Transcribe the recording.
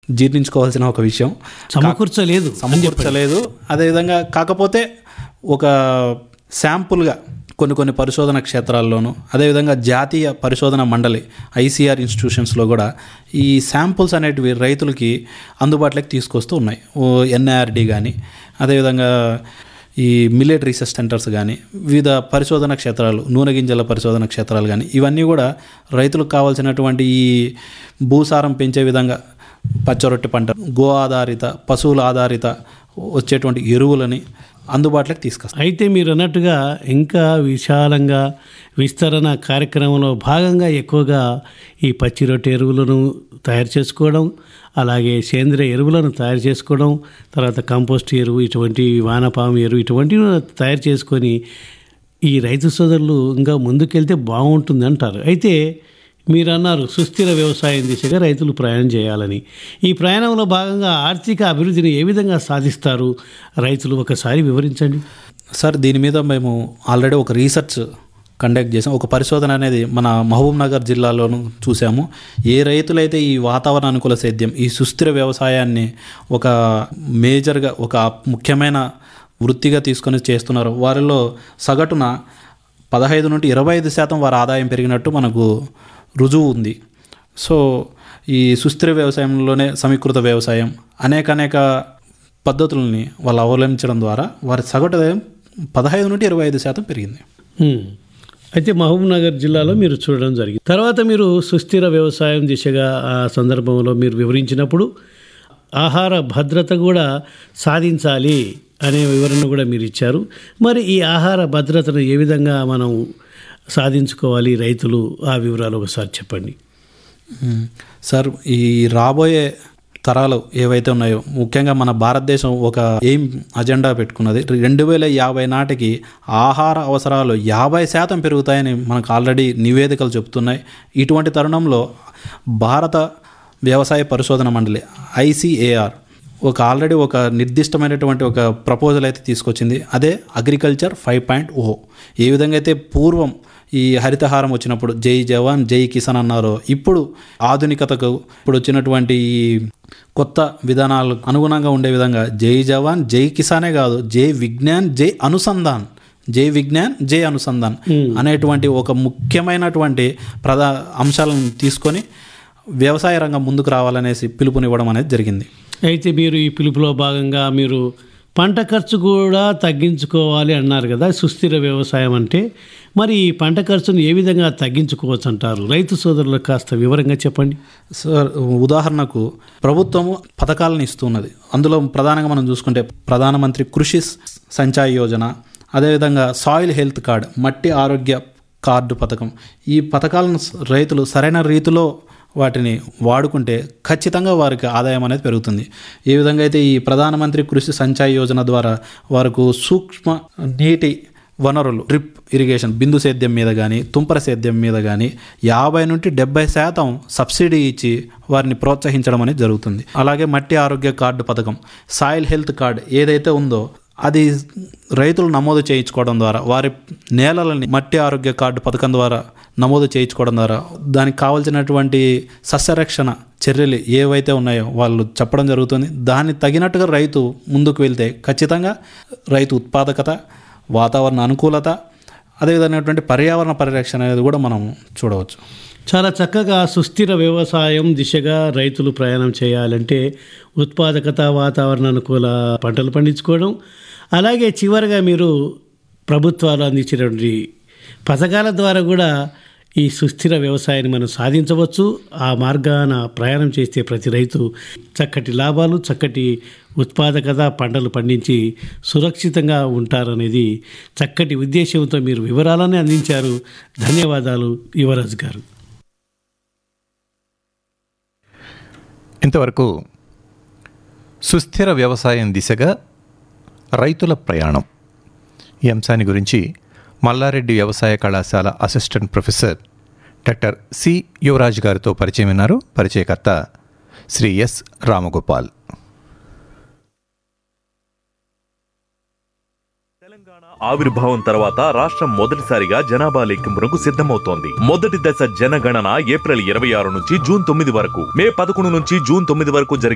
జీర్ణించుకోవాల్సిన ఒక విషయం సమకూర్చలేదు సమకూర్చలేదు అదేవిధంగా కాకపోతే ఒక శాంపుల్గా కొన్ని కొన్ని పరిశోధన క్షేత్రాల్లోనూ అదేవిధంగా జాతీయ పరిశోధన మండలి ఐసీఆర్ ఇన్స్టిట్యూషన్స్లో కూడా ఈ శాంపుల్స్ అనేటివి రైతులకి అందుబాటులోకి తీసుకొస్తూ ఉన్నాయి ఎన్ఐఆర్డి కానీ అదేవిధంగా ఈ మిల్లెట్ రీసెర్చ్ సెంటర్స్ కానీ వివిధ పరిశోధన క్షేత్రాలు నూనె గింజల పరిశోధన క్షేత్రాలు కానీ ఇవన్నీ కూడా రైతులకు కావాల్సినటువంటి ఈ భూసారం పెంచే విధంగా పచ్చరొట్టె పంట గో ఆధారిత పశువుల ఆధారిత వచ్చేటువంటి ఎరువులని అందుబాటులోకి తీసుకొస్తాం అయితే మీరు అన్నట్టుగా ఇంకా విశాలంగా విస్తరణ కార్యక్రమంలో భాగంగా ఎక్కువగా ఈ పచ్చి రొట్టె ఎరువులను తయారు చేసుకోవడం అలాగే సేంద్రియ ఎరువులను తయారు చేసుకోవడం తర్వాత కంపోస్ట్ ఎరువు ఇటువంటి వానపాము ఎరువు ఇటువంటివి తయారు చేసుకొని ఈ రైతు సోదరులు ఇంకా ముందుకెళ్తే బాగుంటుంది అంటారు అయితే మీరు అన్నారు సుస్థిర వ్యవసాయం దిశగా రైతులు ప్రయాణం చేయాలని ఈ ప్రయాణంలో భాగంగా ఆర్థిక అభివృద్ధిని ఏ విధంగా సాధిస్తారు రైతులు ఒకసారి వివరించండి సార్ దీని మీద మేము ఆల్రెడీ ఒక రీసెర్చ్ కండక్ట్ చేసాం ఒక పరిశోధన అనేది మన మహబూబ్ నగర్ జిల్లాలోను చూసాము ఏ రైతులైతే ఈ వాతావరణ అనుకూల సేద్యం ఈ సుస్థిర వ్యవసాయాన్ని ఒక మేజర్గా ఒక ముఖ్యమైన వృత్తిగా తీసుకొని చేస్తున్నారో వారిలో సగటున పదహైదు నుండి ఇరవై ఐదు శాతం వారి ఆదాయం పెరిగినట్టు మనకు రుజువు ఉంది సో ఈ సుస్థిర వ్యవసాయంలోనే సమీకృత వ్యవసాయం అనేక అనేక పద్ధతులని వాళ్ళు అవలంబించడం ద్వారా వారి సగటు ఆదాయం పదహైదు నుండి ఇరవై ఐదు శాతం పెరిగింది హ్మ్. అయితే మహబూబ్ నగర్ జిల్లాలో మీరు చూడడం జరిగింది తర్వాత మీరు సుస్థిర వ్యవసాయం దిశగా ఆ సందర్భంలో మీరు వివరించినప్పుడు ఆహార భద్రత కూడా సాధించాలి అనే వివరణ కూడా మీరు ఇచ్చారు మరి ఈ ఆహార భద్రతను ఏ విధంగా మనం సాధించుకోవాలి రైతులు ఆ వివరాలు ఒకసారి చెప్పండి మ్మ్. సార్ ఈ రాబోయే తరాలు ఏవైతే ఉన్నాయో ముఖ్యంగా మన భారతదేశం ఒక ఎయిమ్ అజెండా పెట్టుకున్నది రెండు వేల యాభై నాటికి ఆహార అవసరాలు యాభై శాతం పెరుగుతాయని మనకు ఆల్రెడీ నివేదికలు చెప్తున్నాయి ఇటువంటి తరుణంలో భారత వ్యవసాయ పరిశోధన మండలి ఐసిఏఆర్ ఒక ఆల్రెడీ ఒక నిర్దిష్టమైనటువంటి ఒక ప్రపోజల్ అయితే తీసుకొచ్చింది అదే అగ్రికల్చర్ ఫైవ్ పాయింట్ ఓ ఏ విధంగా అయితే పూర్వం ఈ హరితహారం వచ్చినప్పుడు జై జవాన్ జై కిసాన్ అన్నారో ఇప్పుడు ఆధునికతకు ఇప్పుడు వచ్చినటువంటి ఈ కొత్త విధానాలకు అనుగుణంగా ఉండే విధంగా జై జవాన్ జై కిసానే కాదు జై విజ్ఞాన్ జై అనుసంధాన్ జై విజ్ఞాన్ జై అనుసంధాన్ అనేటువంటి ఒక ముఖ్యమైనటువంటి ప్రధా అంశాలను తీసుకొని వ్యవసాయ రంగం ముందుకు రావాలనేసి పిలుపునివ్వడం అనేది జరిగింది అయితే మీరు ఈ పిలుపులో భాగంగా మీరు పంట ఖర్చు కూడా తగ్గించుకోవాలి అన్నారు కదా సుస్థిర వ్యవసాయం అంటే మరి ఈ పంట ఖర్చును ఏ విధంగా తగ్గించుకోవచ్చు అంటారు రైతు సోదరులకు కాస్త వివరంగా చెప్పండి సార్ ఉదాహరణకు ప్రభుత్వము పథకాలను ఇస్తున్నది అందులో ప్రధానంగా మనం చూసుకుంటే ప్రధానమంత్రి కృషి సంచాయ్ యోజన అదేవిధంగా సాయిల్ హెల్త్ కార్డ్ మట్టి ఆరోగ్య కార్డు పథకం ఈ పథకాలను రైతులు సరైన రీతిలో వాటిని వాడుకుంటే ఖచ్చితంగా వారికి ఆదాయం అనేది పెరుగుతుంది ఏ విధంగా అయితే ఈ ప్రధానమంత్రి కృషి సంచాయ్ యోజన ద్వారా వారికి సూక్ష్మ నీటి వనరులు డ్రిప్ ఇరిగేషన్ బిందు సేద్యం మీద కానీ తుంపర సేద్యం మీద కానీ యాభై నుండి డెబ్బై శాతం సబ్సిడీ ఇచ్చి వారిని ప్రోత్సహించడం అనేది జరుగుతుంది అలాగే మట్టి ఆరోగ్య కార్డు పథకం సాయిల్ హెల్త్ కార్డ్ ఏదైతే ఉందో అది రైతులు నమోదు చేయించుకోవడం ద్వారా వారి నేలలని మట్టి ఆరోగ్య కార్డు పథకం ద్వారా నమోదు చేయించుకోవడం ద్వారా దానికి కావాల్సినటువంటి సస్యరక్షణ చర్యలు ఏవైతే ఉన్నాయో వాళ్ళు చెప్పడం జరుగుతుంది దాన్ని తగినట్టుగా రైతు ముందుకు వెళ్తే ఖచ్చితంగా రైతు ఉత్పాదకత వాతావరణ అనుకూలత అదేవిధమైనటువంటి పర్యావరణ పరిరక్షణ అనేది కూడా మనం చూడవచ్చు చాలా చక్కగా సుస్థిర వ్యవసాయం దిశగా రైతులు ప్రయాణం చేయాలంటే ఉత్పాదకత వాతావరణ అనుకూల పంటలు పండించుకోవడం అలాగే చివరిగా మీరు ప్రభుత్వాలు అందించినటువంటి పథకాల ద్వారా కూడా ఈ సుస్థిర వ్యవసాయాన్ని మనం సాధించవచ్చు ఆ మార్గాన ప్రయాణం చేస్తే ప్రతి రైతు చక్కటి లాభాలు చక్కటి ఉత్పాదకత పంటలు పండించి సురక్షితంగా ఉంటారనేది చక్కటి ఉద్దేశంతో మీరు వివరాలని అందించారు ధన్యవాదాలు యువరాజ్ గారు ఇంతవరకు సుస్థిర వ్యవసాయం దిశగా రైతుల ప్రయాణం ఈ అంశాన్ని గురించి మల్లారెడ్డి వ్యవసాయ కళాశాల assistant professor doctor C Yuvaraj గారితో పరిచయం విన్నారు పరిచయకర్త శ్రీ ఎస్ రామగోపాల్ ఆవిర్భావం తర్వాత రాష్ట్రం మొదటిసారిగా జనాభా లెక్కింపునకు సిద్ధమవుతోంది మొదటి దశ జనగణన ఏప్రిల్ ఇరవై ఆరు నుంచి జూన్ తొమ్మిది వరకు మే పదకొండు నుంచి జూన్ తొమ్మిది వరకు జరిగే